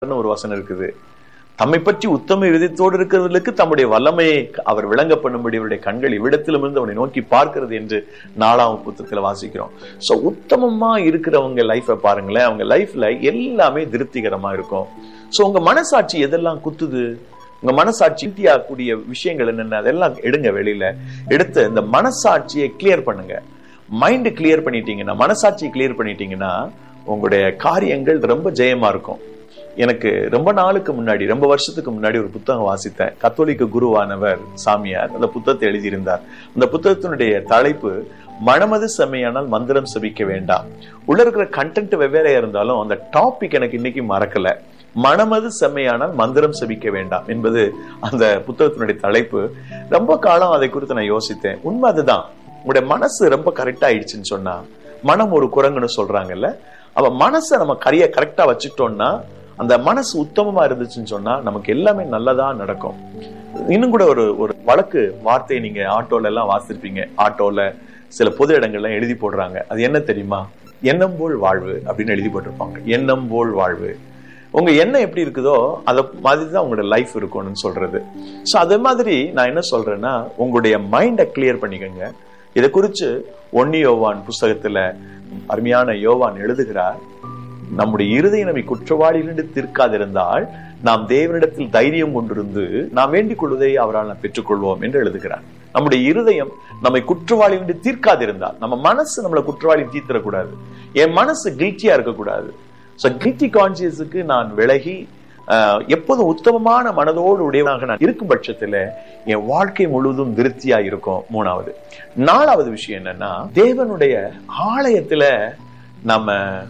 ஒரு வசனம் இருக்குது தம்மை பற்றி உத்தம விதத்தோடு இருக்கிறவர்களுக்கு தம்முடைய வல்லமையை அவர் விளங்க பண்ணும்படி அவருடைய கண்கள் இவ்விடத்திலும் இருந்து அவனை நோக்கி பார்க்கிறது என்று நாலாம் புத்தகத்துல வாசிக்கிறோம் சோ உத்தமமா இருக்கிறவங்க லைஃபை பாருங்களேன் அவங்க லைஃப்ல எல்லாமே திருப்திகரமா இருக்கும் சோ உங்க மனசாட்சி எதெல்லாம் குத்துது உங்க மனசாட்சி கூடிய விஷயங்கள் என்னென்ன அதெல்லாம் எடுங்க வெளியில எடுத்து இந்த மனசாட்சியை கிளியர் பண்ணுங்க மைண்ட் கிளியர் பண்ணிட்டீங்கன்னா மனசாட்சியை கிளியர் பண்ணிட்டீங்கன்னா உங்களுடைய காரியங்கள் ரொம்ப ஜெயமா இருக்கும் எனக்கு ரொம்ப நாளுக்கு முன்னாடி ரொம்ப வருஷத்துக்கு முன்னாடி ஒரு புத்தகம் வாசித்தேன் கத்தோலிக்க குருவானவர் சாமியார் அந்த புத்தகத்தை எழுதியிருந்தார் அந்த புத்தகத்தினுடைய தலைப்பு மனமது செம்மையானால் மந்திரம் செபிக்க வேண்டாம் உள்ள இருக்கிற கண்டென்ட் வெவ்வேறையா இருந்தாலும் அந்த டாபிக் எனக்கு இன்னைக்கு மறக்கல மனமது செம்மையானால் மந்திரம் செபிக்க வேண்டாம் என்பது அந்த புத்தகத்தினுடைய தலைப்பு ரொம்ப காலம் அதை குறித்து நான் யோசித்தேன் உண்மை அதுதான் உங்களுடைய மனசு ரொம்ப கரெக்டா ஆயிடுச்சுன்னு சொன்னா மனம் ஒரு குரங்குன்னு சொல்றாங்கல்ல அவ மனசை நம்ம கரைய கரெக்டா வச்சுட்டோம்னா அந்த மனசு உத்தமமா இருந்துச்சுன்னு சொன்னா நமக்கு எல்லாமே நல்லதா நடக்கும் இன்னும் கூட ஒரு ஒரு வழக்கு வார்த்தையை நீங்க ஆட்டோல எல்லாம் வாசிருப்பீங்க ஆட்டோல சில பொது இடங்கள்லாம் எழுதி போடுறாங்க அது என்ன தெரியுமா எண்ணம் போல் வாழ்வு அப்படின்னு எழுதி போட்டிருப்பாங்க எண்ணம் போல் வாழ்வு உங்க எண்ணம் எப்படி இருக்குதோ அதை மாதிரி தான் உங்களோட லைஃப் இருக்கணும்னு சொல்றது ஸோ அதே மாதிரி நான் என்ன சொல்றேன்னா உங்களுடைய மைண்டை கிளியர் பண்ணிக்கோங்க இதை குறிச்சு ஒன்னி யோவான் புஸ்தகத்துல அருமையான யோவான் எழுதுகிறார் நம்முடைய இருதய நம்மை குற்றவாளிகளிருந்து தீர்க்காதிருந்தால் நாம் தேவனிடத்தில் தைரியம் கொண்டிருந்து நாம் வேண்டிக் கொள்வதை அவரால் நாம் பெற்றுக்கொள்வோம் என்று எழுதுகிறார் நம்முடைய இருதயம் நம்மை குற்றவாளி என்று தீர்க்காதிருந்தால் நம்ம மனசு நம்மளை குற்றவாளி தீர்த்திடக்கூடாது என் மனசு கில்ட்டியா இருக்கக்கூடாது ஸோ கில்ட்டி கான்சியஸுக்கு நான் விலகி எப்போதும் உத்தமமான மனதோடு உடையவனாக நான் இருக்கும் பட்சத்துல என் வாழ்க்கை முழுவதும் திருப்தியா இருக்கும் மூணாவது நாலாவது விஷயம் என்னன்னா தேவனுடைய ஆலயத்துல நம்ம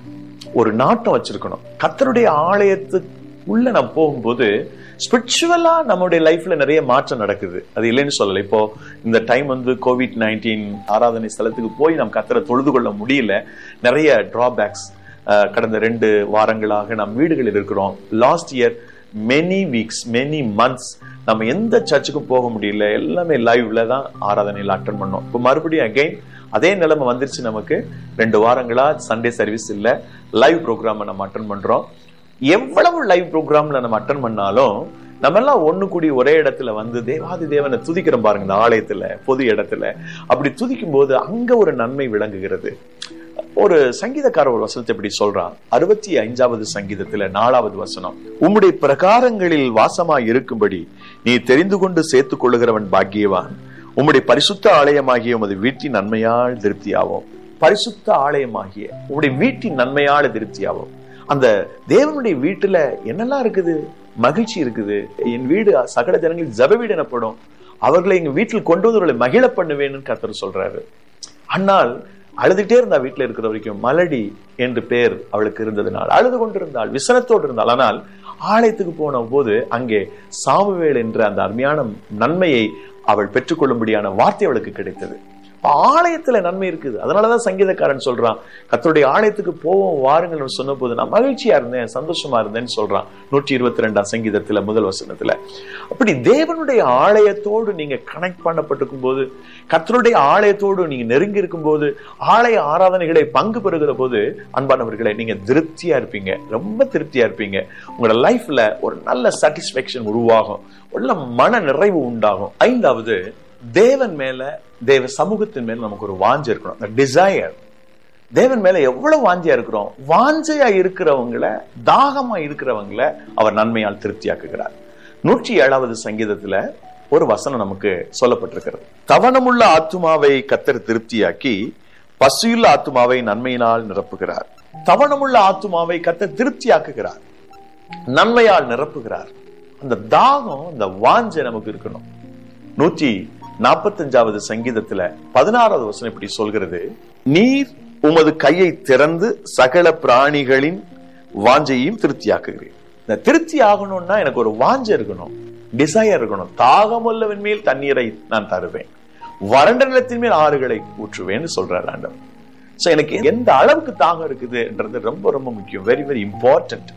ஒரு நாட்டம் வச்சிருக்கணும் கத்தருடைய ஆலயத்துக்கு உள்ள நம்ம போகும்போது ஸ்பிரிச்சுவலா நம்மளுடைய லைஃப்ல நிறைய மாற்றம் நடக்குது அது இல்லைன்னு சொல்லல இப்போ இந்த டைம் வந்து கோவிட் நைன்டீன் ஆராதனை ஸ்தலத்துக்கு போய் நம்ம கத்தரை தொழுது கொள்ள முடியல நிறைய டிராபேக்ஸ் கடந்த ரெண்டு வாரங்களாக நம் வீடுகளில் இருக்கிறோம் last year many weeks many months நம்ம எந்த சர்ச்சுக்கும் போக முடியல எல்லாமே லைவ்ல தான் ஆராதனையில் அட்டன் பண்ணோம் இப்போ மறுபடியும் அகைன் அதே நிலைமை வந்துருச்சு நமக்கு ரெண்டு வாரங்களா சண்டே சர்வீஸ் இல்ல லைவ் ப்ரோக்ராம் நம்ம அட்டன் பண்றோம் எவ்வளவு லைவ் ப்ரோக்ராம்ல நம்ம அட்டன் பண்ணாலும் நம்ம எல்லாம் ஒண்ணு கூடி ஒரே இடத்துல வந்து தேவாதி தேவனை துதிக்கிறோம் பாருங்க இந்த ஆலயத்துல பொது இடத்துல அப்படி துதிக்கும் போது அங்க ஒரு நன்மை விளங்குகிறது ஒரு சங்கீதக்கார ஒரு வசனத்தை இப்படி சொல்றான் அறுபத்தி ஐந்தாவது சங்கீதத்துல நாலாவது வசனம் உம்முடைய பிரகாரங்களில் வாசமாய் இருக்கும்படி நீ தெரிந்து கொண்டு சேர்த்துக் கொள்ளுகிறவன் பாக்கியவான் உம்முடைய பரிசுத்த ஆலயமாகிய உமது வீட்டின் நன்மையால் திருப்தியாகும் பரிசுத்த ஆலயமாகிய உம்முடைய வீட்டின் நன்மையால் திருப்தியாகும் அந்த தேவனுடைய வீட்டுல என்னெல்லாம் இருக்குது மகிழ்ச்சி இருக்குது என் வீடு சகல ஜனங்களில் ஜப வீடு எனப்படும் அவர்களை எங்க வீட்டில் கொண்டு வந்தவர்களை மகிழ பண்ணுவேன்னு கத்தர் சொல்றாரு ஆனால் அழுதுகிட்டே இருந்தா வீட்டுல இருக்கிற வரைக்கும் மலடி என்று பேர் அவளுக்கு இருந்ததுனால் அழுது கொண்டிருந்தாள் விசனத்தோடு இருந்தாள் ஆனால் ஆலயத்துக்கு போன போது அங்கே சாமுவேல் என்ற அந்த அருமையான நன்மையை அவள் பெற்றுக்கொள்ளும்படியான வார்த்தை அவளுக்கு கிடைத்தது ஆலயத்துல நன்மை இருக்குது அதனாலதான் சங்கீதக்காரன் சொல்றான் கத்தருடைய ஆலயத்துக்கு போவோம் வாருங்கள் சொன்ன போது நான் மகிழ்ச்சியா இருந்தேன் சந்தோஷமா இருந்தேன்னு சொல்றான் நூற்றி இருபத்தி ரெண்டாம் சங்கீதத்துல முதல் வசனத்துல அப்படி தேவனுடைய ஆலயத்தோடு நீங்க கனெக்ட் பண்ணப்பட்டிருக்கும் போது கத்தருடைய ஆலயத்தோடு நீங்க நெருங்கி இருக்கும் போது ஆலய ஆராதனைகளை பங்கு பெறுகிற போது அன்பானவர்களை நீங்க திருப்தியா இருப்பீங்க ரொம்ப திருப்தியா இருப்பீங்க உங்களோட லைஃப்ல ஒரு நல்ல சாட்டிஸ்பேக்ஷன் உருவாகும் உள்ள மன நிறைவு உண்டாகும் ஐந்தாவது தேவன் மேல தேவ சமூகத்தின் மேல நமக்கு ஒரு வாஞ்சை இருக்கணும் டிசையர் தேவன் மேல எவ்வளவு வாஞ்சியா இருக்கிறோம் வாஞ்சையா இருக்கிறவங்கள தாகமா இருக்கிறவங்கள அவர் நன்மையால் திருப்தியாக்குகிறார் நூற்றி ஏழாவது சங்கீதத்துல ஒரு வசனம் நமக்கு சொல்லப்பட்டிருக்கிறது தவணமுள்ள ஆத்துமாவை கத்தர் திருப்தியாக்கி பசியுள்ள ஆத்துமாவை நன்மையினால் நிரப்புகிறார் தவணமுள்ள ஆத்துமாவை கத்தர் திருப்தியாக்குகிறார் நன்மையால் நிரப்புகிறார் அந்த தாகம் அந்த வாஞ்சை நமக்கு இருக்கணும் நூற்றி நாற்பத்தஞ்சாவது சங்கீதத்துல பதினாறாவது வசனம் இப்படி சொல்கிறது நீர் உமது கையை திறந்து சகல பிராணிகளின் வாஞ்சையும் திருப்தியாக்குகிறேன் இந்த திருப்தி ஆகணும்னா எனக்கு ஒரு வாஞ்சை இருக்கணும் டிசையர் இருக்கணும் தாகமுள்ளவன் மேல் தண்ணீரை நான் தருவேன் வறண்ட நிலத்தின் மேல் ஆறுகளை ஊற்றுவேன்னு சொல்றார் ஆண்டவர் சோ எனக்கு எந்த அளவுக்கு தாகம் இருக்குதுன்றது ரொம்ப ரொம்ப முக்கியம் வெரி வெரி இம்பார்ட்டன்ட்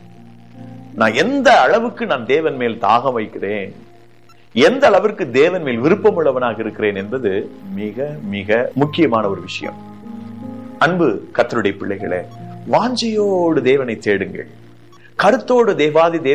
நான் எந்த அளவுக்கு நான் தேவன் மேல் தாகம் வைக்கிறேன் எந்த அளவிற்கு தேவன் மேல் விருப்பம் உள்ளவனாக இருக்கிறேன் என்பது மிக மிக முக்கியமான ஒரு விஷயம் அன்பு கத்தருடைய பிள்ளைகளே வாஞ்சையோடு தேவனை தேடுங்கள் கருத்தோடு தேவாதி